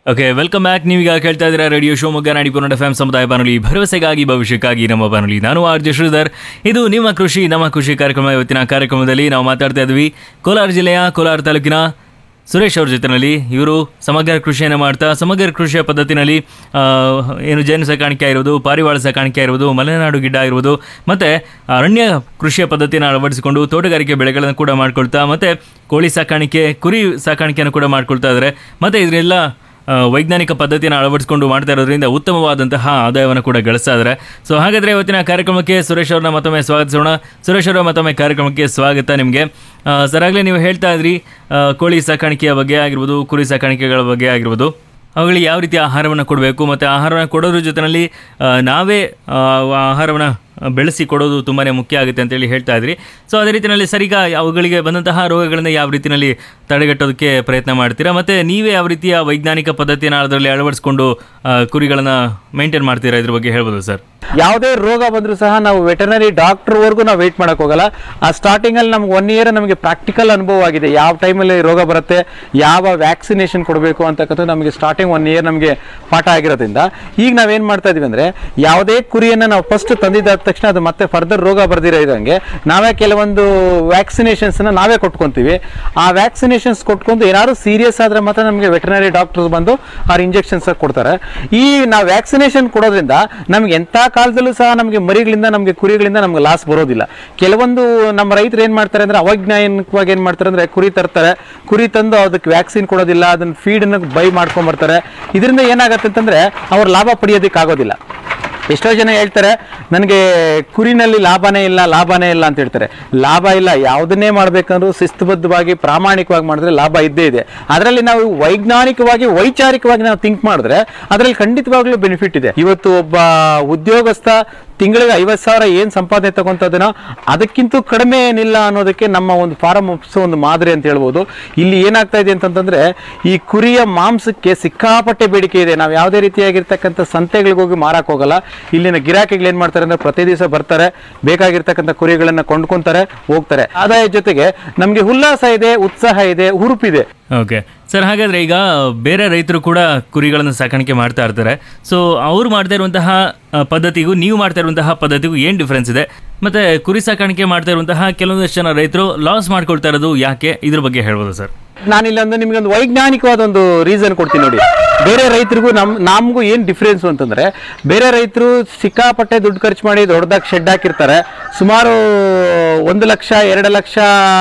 okay welcome back ನೀವೀಗ ಕೇಳ್ತಾ ಇದ್ದೀರಾ ರೇಡಿಯೋ ಶಿವಮೊಗ್ಗ ನಾಡಿ ಪುನಃ ಎಫ್ ಸಮುದಾಯ ಬಾನುಲಿ ಭರವಸೆಗಾಗಿ ಭವಿಷ್ಯಕ್ಕಾಗಿ ನಮ್ಮ ಬಾನುಲಿ ನಾನು ಆರ್ ಜೆ ಶ್ರೀಧರ್ ಇದು ನಿಮ್ಮ ಕೃಷಿ ನಮ್ಮ ಕೃಷಿ ಕಾರ್ಯಕ್ರಮ ಇವತ್ತಿನ ಕಾರ್ಯಕ್ರಮದಲ್ಲಿ ನಾವು ಮಾತಾಡ್ತಾ ಇದ್ವಿ ಕೋಲಾರ ಜಿಲ್ಲೆಯ ಕೋಲಾರ ತಾಲೂಕಿನ ಸುರೇಶ್ ಅವ್ರ ಜೊತೆನಲ್ಲಿ ಇವರು ಸಮಗ್ರ ಕೃಷಿಯನ್ನು ಮಾಡ್ತಾ ಸಮಗ್ರ ಕೃಷಿಯ ಪದ್ಧತಿನಲ್ಲಿ ಆ, ಏನು ಜೇನು ಸಾಕಾಣಿಕೆ ಆಗಿರ್ಬೋದು ಪಾರಿವಾಳ ಸಾಕಾಣಿಕೆ ಆಗಿರ್ಬೋದು ಮಲೆನಾಡು ಗಿಡ್ಡ ಆಗಿರ್ಬೋದು ಮತ್ತು ಅರಣ್ಯ ಕೃಷಿಯ ಪದ್ಧತಿಯನ್ನು ಅಳವಡಿಸಿಕೊಂಡು ತೋಟಗಾರಿಕೆ ಬೆಳೆಗಳನ್ನು ಕೂಡ ಮಾಡ್ಕೊಳ್ತಾ ಮತ್ತು ಕೋಳಿ ಸಾಕಾಣಿಕೆ ಕುರಿ ಸಾಕಾಣಿಕೆಯನ್ನು ಕೂಡ ಮಾಡ್ಕೊಳ್ತಾ ಇದ್ದಾರೆ ಮತ್ತು ಇದರೆಲ್ಲ ಆ, ವೈಜ್ಞಾನಿಕ ಪದ್ಧತಿಯನ್ನು ಅಳವಡಿಸಿಕೊಂಡು ಮಾಡ್ತಾ ಇರೋದ್ರಿಂದ ಉತ್ತಮವಾದಂತಹ ಆದಾಯವನ್ನು ಕೂಡ ಗಳಿಸ್ತಾ ಇದ್ದಾರೆ ಸೊ ಹಾಗಾದರೆ ಇವತ್ತಿನ ಕಾರ್ಯಕ್ರಮಕ್ಕೆ ಸುರೇಶ್ ಅವ್ರನ್ನ ಮತ್ತೊಮ್ಮೆ ಸ್ವಾಗತಿಸೋಣ ಸುರೇಶ್ ಅವರ ಮತ್ತೊಮ್ಮೆ ಕಾರ್ಯಕ್ರಮಕ್ಕೆ ಸ್ವಾಗತ ನಿಮಗೆ ಸರ್ ಆಗಲೇ ನೀವು ಹೇಳ್ತಾ ಇದ್ರಿ ಆ, ಕೋಳಿ ಸಾಕಾಣಿಕೆಯ ಬಗ್ಗೆ ಆಗಿರ್ಬೋದು ಕುರಿ ಸಾಕಾಣಿಕೆಗಳ ಬಗ್ಗೆ ಆಗಿರ್ಬೋದು ಅವುಗಳಿಗೆ ಯಾವ ರೀತಿ ಆಹಾರವನ್ನು ಕೊಡಬೇಕು ಮತ್ತು ಆಹಾರವನ್ನು ಕೊಡೋದ್ರ ಜೊತೆಯಲ್ಲಿ ಆ, ನಾವೇ ಆ, ಆಹಾರವನ್ನು ಬೆಳೆಸಿ ಕೊಡೋದು ತುಂಬಾ ಮುಖ್ಯ ಆಗುತ್ತೆ ಅಂತೇಳಿ ಹೇಳ್ತಾ ಇದ್ರಿ ಸೊ ಅದೇ ರೀತಿಯಲ್ಲಿ ಸರಿಗ ಅವುಗಳಿಗೆ ಬಂದಂತಹ ರೋಗಗಳನ್ನು ಯಾವ ರೀತಿಯಲ್ಲಿ ತಡೆಗಟ್ಟೋದಕ್ಕೆ ಪ್ರಯತ್ನ ಮಾಡ್ತೀರಾ ಮತ್ತು ನೀವೇ ಯಾವ ರೀತಿಯ ವೈಜ್ಞಾನಿಕ ಪದ್ಧತಿಯನ್ನು ಅದರಲ್ಲಿ ಅಳವಡಿಸ್ಕೊಂಡು ಕುರಿಗಳನ್ನು ಮೇಂಟೈನ್ ಮಾಡ್ತೀರಾ ಇದ್ರ ಬಗ್ಗೆ ಹೇಳ್ಬೋದು ಸರ್ ಯಾವುದೇ ರೋಗ ಬಂದರೂ ಸಹ ನಾವು ವೆಟರ್ನರಿ ಡಾಕ್ಟರ್ವರೆಗೂ ನಾವು ವೇಟ್ ಮಾಡಕ್ ಹೋಗಲ್ಲ ಆ ಸ್ಟಾರ್ಟಿಂಗ್ ಅಲ್ಲಿ ನಮ್ಗೆ ಒನ್ ಇಯರ್ ನಮಗೆ ಪ್ರಾಕ್ಟಿಕಲ್ ಅನುಭವ ಆಗಿದೆ ಯಾವ ಟೈಮಲ್ಲಿ ರೋಗ ಬರುತ್ತೆ ಯಾವ ವ್ಯಾಕ್ಸಿನೇಷನ್ ಕೊಡಬೇಕು ಅಂತಕ್ಕಂಥ ನಮಗೆ ಸ್ಟಾರ್ಟಿಂಗ್ ಒನ್ ಇಯರ್ ನಮಗೆ ಪಾಠ ಆಗಿರೋದ್ರಿಂದ ಈಗ ನಾವೇನ್ ಮಾಡ್ತಾ ಇದೀವಿ ಅಂದ್ರೆ ಯಾವುದೇ ಕುರಿಯನ್ನ ನಾವು ಫಸ್ಟ್ ತಂದಿದ್ದಾದ ತಕ್ಷಣ ಅದು ಮತ್ತೆ ಫರ್ದರ್ ರೋಗ ಬರ್ದಿರೋ ಇದಂಗೆ ನಾವೇ ಕೆಲವೊಂದು ವ್ಯಾಕ್ಸಿನೇಷನ್ಸ್ ನಾವೇ ಕೊಟ್ಕೊಂತೀವಿ ಆ ವ್ಯಾಕ್ಸಿನೇಷನ್ಸ್ ಕೊಟ್ಕೊಂಡು ಏನಾದ್ರು ಸೀರಿಯಸ್ ಆದ್ರೆ ಮಾತ್ರ ನಮಗೆ ವೆಟರ್ನರಿ ಡಾಕ್ಟರ್ಸ್ ಬಂದು ಆ ಇಂಜೆಕ್ಷನ್ಸ್ ಕೊಡ್ತಾರೆ ಈ ನಾವು ವ್ಯಾಕ್ಸಿನೇಷನ್ ಕೊಡೋದ್ರಿಂದ ನಮ್ಗೆ ಎಂಥ ಕಾಲದಲ್ಲೂ ಸಹ ನಮಗೆ ಮರಿಗಳಿಂದ ನಮಗೆ ಕುರಿಗಳಿಂದ ನಮ್ಗೆ ಲಾಸ್ ಬರೋದಿಲ್ಲ ಕೆಲವೊಂದು ನಮ್ಮ ರೈತರು ಏನ್ ಮಾಡ್ತಾರೆ ಅಂದ್ರೆ ಅವೈಜ್ಞಾನಿಕವಾಗಿ ಏನ್ ಮಾಡ್ತಾರೆ ಅಂದ್ರೆ ಕುರಿ ತರ್ತಾರೆ ಕುರಿ ತಂದು ಅದಕ್ಕೆ ವ್ಯಾಕ್ಸಿನ್ ಕೊಡೋದಿಲ್ಲ ಅದನ್ನ ಫೀಡನ್ನು ಬೈ ಮಾಡ್ಕೊಂಡ್ ಬರ್ತಾರೆ ಇದರಿಂದ ಏನಾಗುತ್ತೆ ಅಂತಂದ್ರೆ ಅವ್ರು ಲಾಭ ಪಡೆಯೋದಕ್ಕೆ ಆಗೋದಿಲ್ಲ ಎಷ್ಟೋ ಜನ ಹೇಳ್ತಾರೆ ನನಗೆ ಕುರಿನಲ್ಲಿ ಲಾಭನೇ ಇಲ್ಲ ಲಾಭನೇ ಇಲ್ಲ ಅಂತ ಹೇಳ್ತಾರೆ ಲಾಭ ಇಲ್ಲ ಯಾವುದನ್ನೇ ಮಾಡ್ಬೇಕಂದ್ರೂ ಶಿಸ್ತುಬದ್ಧವಾಗಿ ಪ್ರಾಮಾಣಿಕವಾಗಿ ಮಾಡಿದ್ರೆ ಲಾಭ ಇದ್ದೇ ಇದೆ ಅದರಲ್ಲಿ ನಾವು ವೈಜ್ಞಾನಿಕವಾಗಿ ವೈಚಾರಿಕವಾಗಿ ನಾವು ಥಿಂಕ್ ಮಾಡಿದ್ರೆ ಅದರಲ್ಲಿ ಖಂಡಿತವಾಗ್ಲೂ ಬೆನಿಫಿಟ್ ಇದೆ ಇವತ್ತು ಒಬ್ಬ ಉದ್ಯೋಗಸ್ಥ ತಿಂಗಳಿಗೆ ಐವತ್ತು ಸಾವಿರ ಏನು ಸಂಪಾದನೆ ತಗೊಂತದನೋ ಅದಕ್ಕಿಂತ ಕಡಿಮೆ ಏನಿಲ್ಲ ಅನ್ನೋದಕ್ಕೆ ನಮ್ಮ ಒಂದು ಫಾರಂ ಆಫೀಸ್ ಒಂದು ಮಾದರಿ ಅಂತ ಹೇಳ್ಬೋದು ಇಲ್ಲಿ ಏನಾಗ್ತಾ ಇದೆ ಅಂತಂತಂದ್ರೆ ಈ ಕುರಿಯ ಮಾಂಸಕ್ಕೆ ಸಿಕ್ಕಾಪಟ್ಟೆ ಬೇಡಿಕೆ ಇದೆ ನಾವು ಯಾವುದೇ ರೀತಿಯಾಗಿರ್ತಕ್ಕಂಥ ಸಂತೆಗಳಿಗೆ ಹೋಗಿ ಮಾರಕ್ ಹೋಗಲ್ಲ ಇಲ್ಲಿನ ಗಿರಾಕಿಗಳು ಏನ್ ಮಾಡ್ತಾರೆ ಅಂದ್ರೆ ಪ್ರತಿ ದಿವಸ ಬರ್ತಾರೆ ಬೇಕಾಗಿರ್ತಕ್ಕಂಥ ಕುರಿಗಳನ್ನ ಕೊಂಡ್ಕೊಂತಾರೆ ಹೋಗ್ತಾರೆ ಆದಾಯ ಜೊತೆಗೆ ನಮಗೆ ಉಲ್ಲಾಸ ಇದೆ ಉತ್ಸಾಹ ಇದೆ ಹುರುಪಿದೆ ಓಕೆ ಸರ್ ಹಾಗಾದರೆ ಈಗ ಬೇರೆ ರೈತರು ಕೂಡ ಕುರಿಗಳನ್ನು ಸಾಕಾಣಿಕೆ ಮಾಡ್ತಾ ಇರ್ತಾರೆ ಸೊ ಅವ್ರು ಮಾಡ್ತಾ ಇರುವಂತಹ ಆ, ಪದ್ಧತಿಗೂ ನೀವು ಮಾಡ್ತಾ ಇರುವಂತಹ ಪದ್ಧತಿಗೂ ಏನು ಡಿಫ್ರೆನ್ಸ್ ಇದೆ ಮತ್ತು ಕುರಿ ಸಾಕಾಣಿಕೆ ಮಾಡ್ತಾ ಇರುವಂತಹ ಕೆಲವೊಂದಷ್ಟು ಜನ ರೈತರು ಲಾಸ್ ಮಾಡ್ಕೊಳ್ತಾ ಇರೋದು ಯಾಕೆ ಇದ್ರ ಬಗ್ಗೆ ಹೇಳ್ಬೋದು ಸರ್ ನಾನಿಲ್ಲಿ ಒಂದು ನಿಮಗೆ ಒಂದು ವೈಜ್ಞಾನಿಕವಾದ ಒಂದು ರೀಸನ್ ಕೊಡ್ತೀನಿ ನೋಡಿ ಬೇರೆ ರೈತರಿಗೂ ನಮ್ ನಮಗೂ ಏನು ಡಿಫ್ರೆನ್ಸ್ ಅಂತಂದ್ರೆ ಬೇರೆ ರೈತರು ಸಿಕ್ಕಾಪಟ್ಟೆ ದುಡ್ಡು ಖರ್ಚು ಮಾಡಿ ದೊಡ್ಡದಾಗಿ ಶೆಡ್ ಹಾಕಿರ್ತಾರೆ ಸುಮಾರು ಒಂದು ಲಕ್ಷ ಎರಡು ಲಕ್ಷ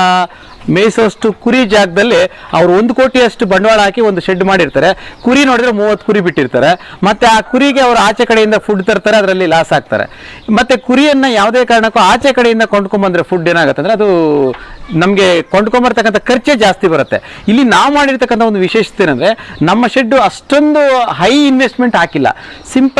ಮೇಯಿಸೋಷ್ಟು ಕುರಿ ಜಾಗದಲ್ಲಿ ಅವ್ರು ಒಂದು ಕೋಟಿಯಷ್ಟು ಬಂಡವಾಳ ಹಾಕಿ ಒಂದು ಶೆಡ್ ಮಾಡಿರ್ತಾರೆ ಕುರಿ ನೋಡಿದ್ರೆ ಮೂವತ್ತು ಕುರಿ ಬಿಟ್ಟಿರ್ತಾರೆ ಮತ್ತೆ ಆ ಕುರಿಗೆ ಅವರು ಆಚೆ ಕಡೆಯಿಂದ ಫುಡ್ ತರ್ತಾರೆ ಅದರಲ್ಲಿ ಲಾಸ್ ಆಗ್ತಾರೆ ಮತ್ತೆ ಕುರಿಯನ್ನ ಯಾವುದೇ ಕಾರಣಕ್ಕೂ ಆಚೆ ಕಡೆಯಿಂದ ಕೊಂಡ್ಕೊಂಬಂದ್ರೆ ಫುಡ್ ಏನಾಗುತ್ತೆ ಅಂದ್ರೆ ಅದು ನಮಗೆ ಕೊಂಡ್ಕೊಂಬರ್ತಕ್ಕಂಥ ಖರ್ಚೇ ಜಾಸ್ತಿ ಬರುತ್ತೆ ಇಲ್ಲಿ ನಾವು ಮಾಡಿರ್ತಕ್ಕಂಥ ಒಂದು ವಿಶೇಷತೆ ಏನಂದ್ರೆ ನಮ್ಮ ಶೆಡ್ ಅಷ್ಟೊಂದು ಹೈ ಇನ್ವೆಸ್ಟ್ಮೆಂಟ್ ಹಾಕಿಲ್ಲ ಸಿಂಪಲ್